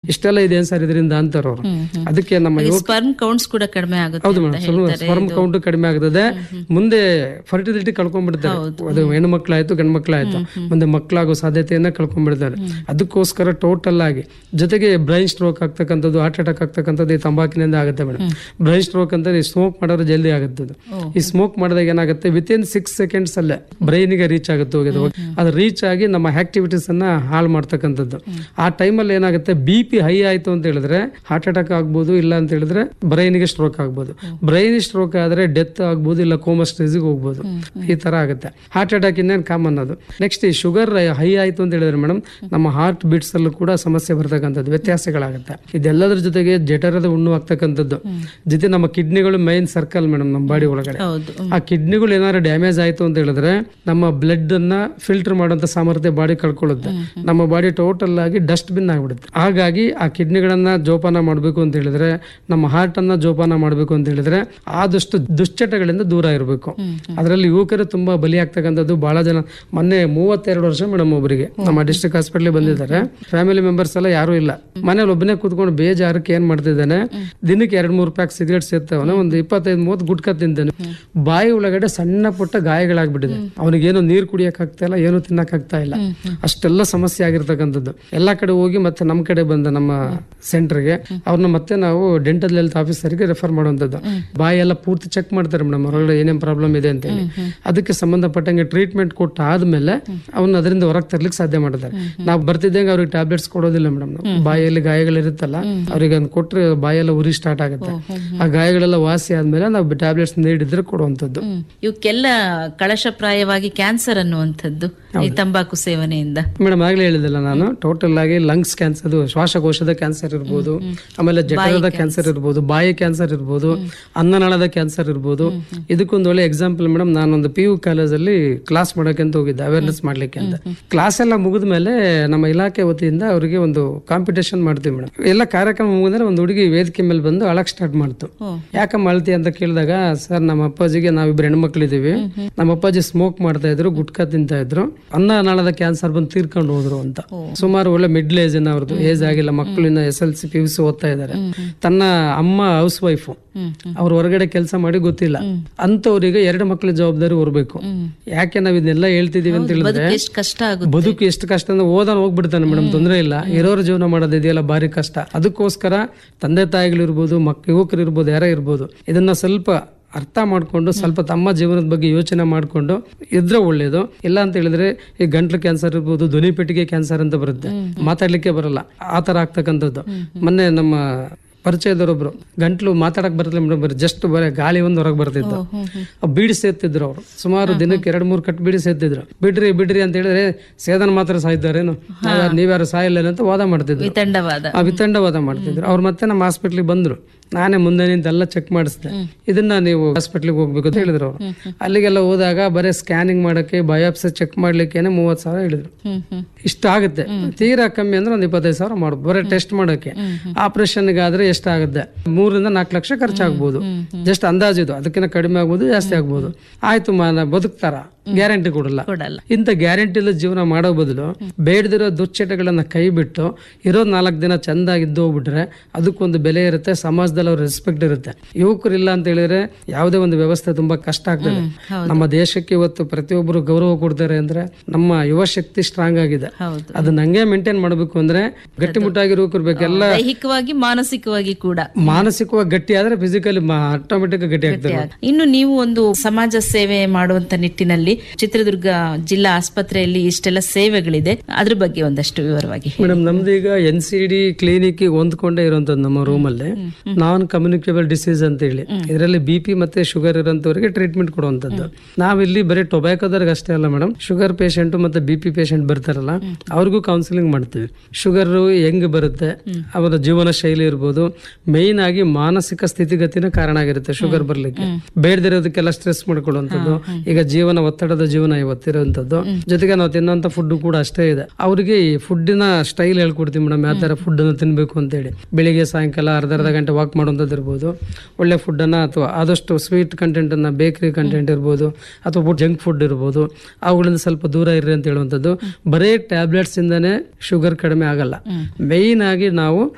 ಇಷ್ಟೆಲ್ಲ ಇದೆ ಸರ್ ಇದರಿಂದ ಅಂತಾರ ಅವ್ರು ಅದಕ್ಕೆ ನಮ್ಮ ಯುವಕ ಸ್ಪರ್ಮ್ ಕೌಂಟ್ಸ್ ಕೂಡ ಕಡಿಮೆ ಆಗುತ್ತೆ ಹೌದು ಅಂತ ಮೇಡಮ್ ಹೇಳ್ತಾರೆ. ಸ್ಪರ್ಮ್ ಕೌಂಟ್ ಕಡಿಮೆ ಆಗ್ತದೆ ಮುಂದೆ ಫರ್ಟಿಲಿಟಿ ಕಳ್ಕೊಂಡ್ಬಿಡ್ತಾರೆ ಅದು ಹೆಣ್ಣು ಮಕ್ಕಳಾಯ್ತು ಗಂಡು ಮಕ್ಕಳಾಯ್ತು ಮುಂದೆ ಮಕ್ಕಳಾಗೋ ಸಾಧ್ಯತೆಯನ್ನ ಕಳ್ಕೊಂಡ್ಬಿಡ್ತಾರೆ ಅದಕ್ಕೋಸ್ಕರ ಟೋಟಲ್ ಆಗಿ ಜೊತೆಗೆ ಬ್ರೈನ್ ಸ್ಟ್ರೋಕ್ ಆಗ್ತಕ್ಕಂಥದ್ದು ಹಾರ್ಟ್ ಅಟ್ಯಾಕ್ ಆಗ್ತಕ್ಕಂಥದ್ದು ಈ ತಂಬಾಕಿನಿಂದ ಆಗುತ್ತೆ ಮೇಡಮ್ ಬ್ರೈನ್ ಸ್ಟ್ರೋಕ್ ಅಂತ ಸ್ಮೋಕ್ ಮಾಡೋರು ಜಲ್ದಿ ಆಗುತ್ತೆ ಅದು ಈ ಸ್ಮೋಕ್ ಮಾಡಿದಾಗ ಏನಾಗುತ್ತೆ ವಿತ್ ಇನ್ ಸಿಕ್ಸ್ ಸೆಕೆಂಡ್ಸ್ ಅಲ್ಲೇ ಬ್ರೈನಿಗೆ ರೀಚ್ ಆಗುತ್ತೆ ಹೋಗೋದು ಅದು ರೀಚ್ ಆಗಿ ನಮ್ಮ ಆಕ್ಟಿವಿಟೀಸ್ ಅನ್ನ ಹಾಳು ಮಾಡ್ತಕ್ಕಂಥದ್ದು ಆ ಟೈಮಲ್ಲಿ ಏನಾಗುತ್ತೆ ಬಿ ಪಿ ಹೈ ಆಯ್ತು ಅಂತ ಹೇಳಿದ್ರೆ ಹಾರ್ಟ್ ಅಟ್ಯಾಕ್ ಆಗ್ಬೋದು ಇಲ್ಲ ಅಂತ ಹೇಳಿದ್ರೆ ಬ್ರೈನ್ಗೆ ಸ್ಟ್ರೋಕ್ ಆಗ್ಬೋದು ಬ್ರೈನ್ ಸ್ಟ್ರೋಕ್ ಆದ್ರೆ ಡೆತ್ ಆಗ್ಬೋದು ಇಲ್ಲ ಕೋಮಾ ಸ್ಟೇಜಿಗೆ ಹೋಗ್ಬೋದು ಈ ತರ ಆಗುತ್ತೆ ಹಾರ್ಟ್ ಅಟ್ಯಾಕ್ ಇನ್ನೇನು ಕಾಮನ್ ಅದು ನೆಕ್ಸ್ಟ್ ಈ ಶುಗರ್ ಹೈ ಆಯ್ತು ಅಂತ ಹೇಳಿದ್ರೆ ಮೇಡಮ್ ನಮ್ಮ ಹಾರ್ಟ್ ಬೀಟ್ಸ್ ಅಲ್ಲೂ ಕೂಡ ಸಮಸ್ಯೆ ಬರ್ತಕ್ಕಂಥದ್ದು ವ್ಯತ್ಯಾಸಗಳಾಗುತ್ತೆ ಇದೆಲ್ಲದ್ರ ಜೊತೆಗೆ ಜಠರದ ಹುಣ್ಣು ಆಗ್ತಕ್ಕಂಥದ್ದು ಜೊತೆ ನಮ್ಮ ಕಿಡ್ನಿಗಳು ಮೈನ್ ಸರ್ಕಲ್ ಮೇಡಮ್ ನಮ್ಮ ಬಾಡಿ ಒಳಗಡೆ ಹೌದು ಆ ಕಿಡ್ನಿಗಳು ಏನಾದ್ರು ಡ್ಯಾಮೇಜ್ ಆಯ್ತು ಅಂತ ಹೇಳಿದ್ರೆ ನಮ್ಮ ಬ್ಲಡ್ ಅನ್ನ ಫಿಲ್ಟರ್ ಮಾಡುವಂತ ಸಾಮರ್ಥ್ಯ ಬಾಡಿ ಕಳ್ಕೊಳ್ಳುತ್ತೆ ನಮ್ಮ ಬಾಡಿ ಟೋಟಲ್ ಆಗಿ ಡಸ್ಟ್ ಬಿನ್ ಆಗ್ಬಿಡುತ್ತೆ ಹಾಗಾಗಿ ಆ ಕಿಡ್ನಿಗಳನ್ನ ಜೋಪಾನ ಮಾಡಬೇಕು ಅಂತ ಹೇಳಿದ್ರೆ ನಮ್ಮ ಹಾರ್ಟ್ ಅನ್ನ ಜೋಪಾನ ಮಾಡಬೇಕು ಅಂತ ಹೇಳಿದ್ರೆ ಆದಷ್ಟು ದುಶ್ಚಟಗಳಿಂದ ದೂರ ಇರಬೇಕು ಅದರಲ್ಲಿ ಯುವಕರು ತುಂಬಾ ಬಲಿ ಆಗ್ತಕ್ಕಂಥದ್ದು ಬಹಳ ಜನ ಮೊನ್ನೆ ಮೂವತ್ತೆರಡು ವರ್ಷ ಮೇಡಮ್ ಒಬ್ಬರಿಗೆ ನಮ್ಮ ಡಿಸ್ಟ್ರಿಕ್ಟ್ ಹಾಸ್ಪಿಟಲ್ ಬಂದಿದ್ದಾರೆ ಫ್ಯಾಮಿಲಿ ಮೆಂಬರ್ಸ್ ಎಲ್ಲ ಯಾರು ಇಲ್ಲ ಮನೇಲಿ ಒಬ್ಬನೇ ಕೂತ್ಕೊಂಡು ಬೇಜಾರಕ್ಕೆ ಏನ್ ಮಾಡ್ತಿದ್ದಾನೆ ದಿನಕ್ಕೆ ಎರಡ್ ಮೂರು ಪ್ಯಾಕ್ ಸಿಗರೇಟ್ ಸೇರ್ತಾವನೆ ಒಂದು ಇಪ್ಪತ್ತೈದು ಮೂವತ್ತು ಗುಟ್ಕ ತಿಂತಾನೆ ಬಾಯಿ ಒಳಗಡೆ ಸಣ್ಣ ಪುಟ್ಟ ಗಾಯಗಳಾಗ್ಬಿಟ್ಟಿದೆ ಅವನಿಗೇನು ನೀರು ಕುಡಿಯಕ್ ಆಗ್ತಾ ಇಲ್ಲ ಏನು ತಿನ್ನಕ್ ಆಗ್ತಾ ಇಲ್ಲ ಅಷ್ಟೆಲ್ಲ ಸಮಸ್ಯೆ ಆಗಿರ್ತಕ್ಕಂಥದ್ದು ಎಲ್ಲಾ ಕಡೆ ಹೋಗಿ ಮತ್ತೆ ನಮ್ಮ ಕಡೆ ಬಂದ ನಮ್ಮ ಸೆಂಟರ್ಗೆ ಅವ್ರನ್ನ ಮತ್ತೆ ನಾವು ಡೆಂಟಲ್ ಹೆಲ್ತ್ ಆಫೀಸರ್ಗೆ ರೆಫರ್ ಮಾಡುವಂಥದ್ದು ಬಾಯಿ ಎಲ್ಲ ಪೂರ್ತಿ ಚೆಕ್ ಮಾಡ್ತಾರೆ ಮೇಡಮ್ ಹೊರಗಡೆ ಏನೇನ್ ಪ್ರಾಬ್ಲಮ್ ಇದೆ ಅಂತ ಹೇಳಿ ಅದಕ್ಕೆ ಸಂಬಂಧಪಟ್ಟಂಗೆ ಟ್ರೀಟ್ಮೆಂಟ್ ಕೊಟ್ಟ ಆದ್ಮೇಲೆ ಅವನ್ನ ಅದರಿಂದ ಹೊರಗೆ ತರ್ಲಿಕ್ಕೆ ಸಾಧ್ಯ ಮಾಡ್ತಾರೆ ನಾವು ಬರ್ತಿದ್ದಂಗೆ ಅವ್ರಿಗೆ ಟ್ಯಾಬ್ಲೆಟ್ಸ್ ಕೊಡೋದಿಲ್ಲ ಮೇಡಮ್ ನಾವು ಬಾಯಲ್ಲಿ ಗಾಯಗಳಿರುತ್ತಲ್ಲ ಅವ್ರಿಗೆ ಅದನ್ನ ಕೊಟ್ರೆ ಬಾಯೆಲ್ಲ ಉರಿ ಸ್ಟಾರ್ಟ್ ಆಗುತ್ತೆ ಆ ಗಾಯಗಳೆಲ್ಲ ವಾಸಿ ಆದ್ಮೇಲೆ ನಾವು ಟ್ಯಾಬ್ಲೆಟ್ಸ್ ನೀಡಿದ್ರೆ ಕೊಡುವಂಥದ್ದು ಹ್ಮ್. ಇವಕ್ಕೆಲ್ಲ ಕಳಶಪ್ರಾಯವಾಗಿ ಕ್ಯಾನ್ಸರ್ ಅನ್ನುವಂಥದ್ದು ಈ ತಂಬಾಕು ಸೇವನೆಯಿಂದ ಮೇಡಮ್ ಆಗ್ಲೇ ಹೇಳಿದಿಲ್ಲ ನಾನು ಟೋಟಲ್ ಆಗಿ ಲಂಗ್ಸ್ ಕ್ಯಾನ್ಸರ್ ಶ್ವಾಸಕೋಶದ ಕ್ಯಾನ್ಸರ್ ಇರ್ಬೋದು ಆಮೇಲೆ ಜಠರದ ಕ್ಯಾನ್ಸರ್ ಇರ್ಬೋದು ಬಾಯಿ ಕ್ಯಾನ್ಸರ್ ಇರ್ಬೋದು ಅನ್ನನಾಳದ ಕ್ಯಾನ್ಸರ್ ಇರ್ಬೋದು ಇದಕ್ಕೊಂದು ಒಳ್ಳೆ ಎಕ್ಸಾಂಪಲ್ ಮೇಡಮ್ ನಾನೊಂದು ಪಿ ಯು ಕಾಲೇಜಲ್ಲಿ ಕ್ಲಾಸ್ ಮಾಡೋಕೆ ಅಂತ ಹೋಗಿದ್ದೆ ಅವೇರ್ನೆಸ್ ಮಾಡ್ಲಿಕ್ಕೆ ಅಂತ ಕ್ಲಾಸ್ ಎಲ್ಲ ಮುಗಿದ ಮೇಲೆ ನಮ್ಮ ಇಲಾಖೆ ವತಿಯಿಂದ ಅವರಿಗೆ ಒಂದು ಕಾಂಪಿಟೇಷನ್ ಮಾಡ್ತೀವಿ ಮೇಡಮ್ ಎಲ್ಲ ಕಾರ್ಯಕ್ರಮ ಮುಗಿದ್ರೆ ಒಂದು ಹುಡುಗಿ ವೇದಿಕೆ ಮೇಲೆ ಬಂದು ಅಳಕ್ ಸ್ಟಾರ್ಟ್ ಮಾಡ್ತು ಯಾಕಮ್ಮ ಅಳ್ತಿ ಅಂತ ಕೇಳಿದಾಗ ಸರ್ ನಮ್ಮ ಅಪ್ಪಾಜಿಗೆ ನಾವಿಬ್ರು ಹೆಣ್ಮಕ್ಳಿದೀವಿ ನಮ್ಮ ಅಪ್ಪಾಜಿ ಸ್ಮೋಕ್ ಮಾಡ್ತಾ ಇದ್ರು ಗುಟ್ಕಾ ತಿಂತಾ ಇದ್ರು ಅನ್ನ ನಾಳದ ಕ್ಯಾನ್ಸರ್ ಬಂದು ತೀರ್ಕೊಂಡು ಹೋದ್ರು ಅಂತ ಸುಮಾರು ಒಳ್ಳೆ ಮಿಡ್ಲ್ ಏಜ್ ಅವ್ರದ್ದು ಏಜ್ ಆಗಿಲ್ಲ ಮಕ್ಕಳು ಇನ್ನ S L C P U C ಓದ್ತಾ ಇದ್ದಾರೆ ತನ್ನ ಅಮ್ಮ ಹೌಸ್ ವೈಫು ಅವ್ರು ಹೊರಗಡೆ ಕೆಲಸ ಮಾಡಿ ಗೊತ್ತಿಲ್ಲ ಅಂತವ್ರಿಗೆ ಎರಡು ಮಕ್ಕಳ ಜವಾಬ್ದಾರಿ ಹೊರಬೇಕು ಯಾಕೆ ನಾವ್ ಇದನ್ನೆಲ್ಲ ಹೇಳ್ತಿದೀವಿ ಅಂತ ಹೇಳಿದ್ರೆ ಎಷ್ಟು ಕಷ್ಟ ಆಗುತ್ತೆ ಬದುಕು ಎಷ್ಟು ಕಷ್ಟ ಅಂದ್ರೆ ಓದಾನ ಹೋಗ್ಬಿಡ್ತಾನೆ ಮೇಡಮ್ ತೊಂದರೆ ಇಲ್ಲ ಇರೋರ ಜೀವನ ಮಾಡೋದು ಇದೆಯಲ್ಲ ಭಾರಿ ಕಷ್ಟ ಅದಕ್ಕೋಸ್ಕರ ತಂದೆ ತಾಯಿಗಳಿರ್ಬೋದು ಮಕ್ ಯುವಕರು ಇರ್ಬೋದು ಯಾರೇ ಇರ್ಬೋದು ಇದನ್ನ ಸ್ವಲ್ಪ ಅರ್ಥ ಮಾಡ್ಕೊಂಡು ಸ್ವಲ್ಪ ತಮ್ಮ ಜೀವನದ ಬಗ್ಗೆ ಯೋಚನೆ ಮಾಡ್ಕೊಂಡು ಇದ್ರೆ ಒಳ್ಳೇದು ಇಲ್ಲ ಅಂತ ಹೇಳಿದ್ರೆ ಈ ಗಂಟ್ಲು ಕ್ಯಾನ್ಸರ್ ಇರ್ಬೋದು ಧ್ವನಿ ಪೆಟ್ಟಿಗೆ ಕ್ಯಾನ್ಸರ್ ಅಂತ ಬರುತ್ತೆ ಮಾತಾಡ್ಲಿಕ್ಕೆ ಬರಲ್ಲ ಆ ತರ ಆಗ್ತಕ್ಕಂಥದ್ದು ಮೊನ್ನೆ ನಮ್ಮ ಪರಿಚಯದವರೊಬ್ರು ಗಂಟ್ಲು ಮಾತಾಡಕ್ ಬರಲ್ಲ ಮೇಡಮ್ ಬರೀ ಜಸ್ಟ್ ಬರೀ ಗಾಳಿ ಒಂದು ಹೊರಗೆ ಬರ್ತಿತ್ತು ಆ ಬೀಡಿ ಸೇರ್ತಿದ್ರು ಅವರು ಸುಮಾರು ದಿನಕ್ಕೆ ಎರಡ್ ಮೂರು ಕಟ್ ಬೀಡಿ ಸೇರ್ತಿದ್ರು ಬಿಡ್ರಿ ಬಿಡ್ರಿ ಅಂತ ಹೇಳಿದ್ರೆ ಸೇದನ ಮಾತ್ರ ಸಾಯ್ತಾರೇನು ನಾವ್ಯಾರು- ನೀವ್ಯಾರು ಸಾಯಿಲ್ಲ ಅಂತ ವಾದ ಮಾಡ್ತಿದ್ರು ವಿತಂಡವಾದ ಆ ವಿತಂಡವಾದ ಮಾಡ್ತಿದ್ರು ಅವ್ರು ಮತ್ತೆ ನಮ್ಮ ಹಾಸ್ಪಿಟ್ಲಿಗೆ ಬಂದ್ರು ನಾನೇ ಮುಂದೆ ನಿಂತು ಎಲ್ಲ ಚೆಕ್ ಮಾಡಿಸಿದೆ ಇದನ್ನ ನೀವು ಹಾಸ್ಪಿಟ್ಲಿಗೆ ಹೋಗ್ಬೇಕು ಅಂತ ಹೇಳಿದ್ರು ಅವ್ರು ಅಲ್ಲಿಗೆಲ್ಲ ಹೋದಾಗ ಬರೀ ಸ್ಕ್ಯಾನಿಂಗ್ ಮಾಡಕ್ಕೆ ಬಯಾಪ್ಸಿ ಚೆಕ್ ಮಾಡ್ಲಿಕ್ಕೇನೆ ಮೂವತ್ ಸಾವಿರ ಹೇಳಿದ್ರು ಹ್ಮ್ ಹ್ಮ್ ಇಷ್ಟ ಆಗುತ್ತೆ ತೀರಾ ಕಮ್ಮಿ ಅಂದ್ರೆ ಒಂದ್ ಇಪ್ಪತ್ತೈದು ಸಾವಿರ ಮಾಡ್ಬೋದು ಬರೀ ಟೆಸ್ಟ್ ಮಾಡೋಕೆ ಆಪರೇಷನ್ಗೆ ಆದ್ರೆ ಎಷ್ಟಾಗುತ್ತೆ ಮೂರರಿಂದ ನಾಲ್ಕು ಲಕ್ಷ ಖರ್ಚಾಗ್ಬೋದು ಜಸ್ಟ್ ಅಂದಾಜು ಇದು ಅದಕ್ಕಿಂತ ಕಡಿಮೆ ಆಗ್ಬೋದು ಜಾಸ್ತಿ ಆಗ್ಬೋದು ಆಯ್ತು ಮಾನ ಬದುಕ್ತಾರ ಗ್ಯಾರಂಟಿ ಕೊಡಲ್ಲ ಕೊಡಲ್ಲ ಇಂಥ ಗ್ಯಾರಂಟಿ ಇಲ್ಲ ಜೀವನ ಮಾಡೋ ಬದಲು ಬೇಡದಿರೋ ದುಶ್ಚಟಗಳನ್ನ ಕೈ ಬಿಟ್ಟು ಇರೋ ನಾಲ್ಕು ದಿನ ಚಂದಾಗಿ ಇದ್ದು ಹೋಗ್ಬಿಟ್ರೆ ಅದಕ್ಕೊಂದು ಬೆಲೆ ಇರುತ್ತೆ ಸಮಾಜದಲ್ಲಿ ಅವ್ರ ರೆಸ್ಪೆಕ್ಟ್ ಇರುತ್ತೆ ಯುವಕರು ಇಲ್ಲ ಅಂತ ಹೇಳಿದ್ರೆ ಯಾವುದೇ ಒಂದು ವ್ಯವಸ್ಥೆ ತುಂಬಾ ಕಷ್ಟ ಆಗ್ತದೆ ನಮ್ಮ ದೇಶಕ್ಕೆ ಇವತ್ತು ಪ್ರತಿಯೊಬ್ಬರು ಗೌರವ ಕೊಡ್ತಾರೆ ಅಂದ್ರೆ ನಮ್ಮ ಯುವ ಶಕ್ತಿ ಸ್ಟ್ರಾಂಗ್ ಆಗಿದೆ ಹೌದು ಅದನ್ನ ಹಂಗೆ ಮೇಂಟೈನ್ ಮಾಡಬೇಕು ಅಂದ್ರೆ ಗಟ್ಟಿಮುಟ್ಟಾಗಿರೋ ಬೇಕೆಲ್ಲ ದೈಹಿಕವಾಗಿ ಮಾನಸಿಕವಾಗಿ ಕೂಡ ಮಾನಸಿಕವಾಗಿ ಗಟ್ಟಿ ಆದ್ರೆ ಫಿಸಿಕಲಿ ಆಟೋಮೆಟಿಕ್ ಗಟ್ಟಿ ಆಗ್ತಾರೆ ಇನ್ನು ನೀವು ಒಂದು ಸಮಾಜ ಸೇವೆ ಮಾಡುವಂತ ನಿಟ್ಟಿನಲ್ಲಿ ಚಿತ್ರದುರ್ಗ ಜಿಲ್ಲಾ ಆಸ್ಪತ್ರೆಯಲ್ಲಿ ಇಷ್ಟೆಲ್ಲ ಸೇವೆಗಳಿದೆ ಅದ್ರ ಬಗ್ಗೆ ಒಂದಷ್ಟು ವಿವರವಾಗಿ ಹೇಳಿ. ಮೇಡಮ್ ನಮ್ದು ಈಗ ಎನ್ ಸಿ ಡಿ ಕ್ಲಿನಿಕ್ ಹೊಂದ್ಕೊಂಡೇ ಇರುವಂತದ್ದು ನಮ್ಮ ರೂಮ್ ಅಲ್ಲಿ ನಾನ್ ಕಮ್ಯುನಿಕೇಬಲ್ ಡಿಸೀಸ್ ಅಂತ ಹೇಳಿ ಇದರಲ್ಲಿ ಬಿ ಪಿ ಮತ್ತೆ ಶುಗರ್ ಇರೋಂಥವ್ರಿಗೆ ಟ್ರೀಟ್ಮೆಂಟ್ ಕೊಡುವಂತದ್ದು ನಾವಿಲ್ಲಿ ಬರೀ ಟೊಬ್ಯಾಕೋದವ್ರಿಗೆ ಅಷ್ಟೇ ಅಲ್ಲ ಮೇಡಮ್ ಶುಗರ್ ಪೇಷಂಟ್ ಮತ್ತೆ ಬಿ ಪಿ ಪೇಷಂಟ್ ಬರ್ತಾರಲ್ಲ ಅವ್ರಿಗೂ ಕೌನ್ಸಿಲಿಂಗ್ ಮಾಡ್ತೀವಿ ಶುಗರ್ ಹೆಂಗ್ ಬರುತ್ತೆ ಅವರ ಜೀವನ ಶೈಲಿ ಇರ್ಬೋದು ಮೇನ್ ಆಗಿ ಮಾನಸಿಕ ಸ್ಥಿತಿಗತಿನ ಕಾರಣ ಆಗಿರುತ್ತೆ ಶುಗರ್ ಬರ್ಲಿಕ್ಕೆ ಬೇಡದಿರೋದಕ್ಕೆಲ್ಲ ಸ್ಟ್ರೆಸ್ ಮಾಡ್ಕೊಳ್ಳುವಂಥದ್ದು ಈಗ ಜೀವನ ಒತ್ತಡದ ಜೀವನ ಇವತ್ತಿರುವಂತದ್ದು ಜೊತೆಗೆ ನಾವು ತಿನ್ನುವಂತ ಫುಡ್ ಕೂಡ ಅಷ್ಟೇ ಇದೆ ಅವ್ರಿಗೆ ಈ ಫುಡ್ಡಿನ ಸ್ಟೈಲ್ ಹೇಳ್ಕೊಡ್ತೀವಿ ಮೇಡಮ್ ಯಾವ ತರ ಫುಡ್ ಅನ್ನು ತಿನ್ಬೇಕು ಅಂತ ಹೇಳಿ ಬೆಳಿಗ್ಗೆ ಸಾಯಂಕಾಲ ಅರ್ಧ ಅರ್ಧ ಗಂಟೆ ವಾಕ್ ಮಾಡುವಂಥದ್ದು ಇರ್ಬೋದು ಒಳ್ಳೆ ಫುಡ್ ಅನ್ನ ಅಥವಾ ಆದಷ್ಟು ಸ್ವೀಟ್ ಕಂಟೆಂಟ್ ಅನ್ನ ಬೇಕರಿ ಕಂಟೆಂಟ್ ಇರ್ಬೋದು ಅಥವಾ ಜಂಕ್ ಫುಡ್ ಇರ್ಬೋದು ಅವುಗಳಿಂದ ಸ್ವಲ್ಪ ದೂರ ಇರ್ರಿ ಅಂತ ಹೇಳುವಂಥದ್ದು ಬರೇ ಟ್ಯಾಬ್ಲೆಟ್ಸ್ ಇಂದಾನೆ ಶುಗರ್ ಕಡಿಮೆ ಆಗಲ್ಲ ಮೇಯ್ನ್ ಆಗಿ ನಾವು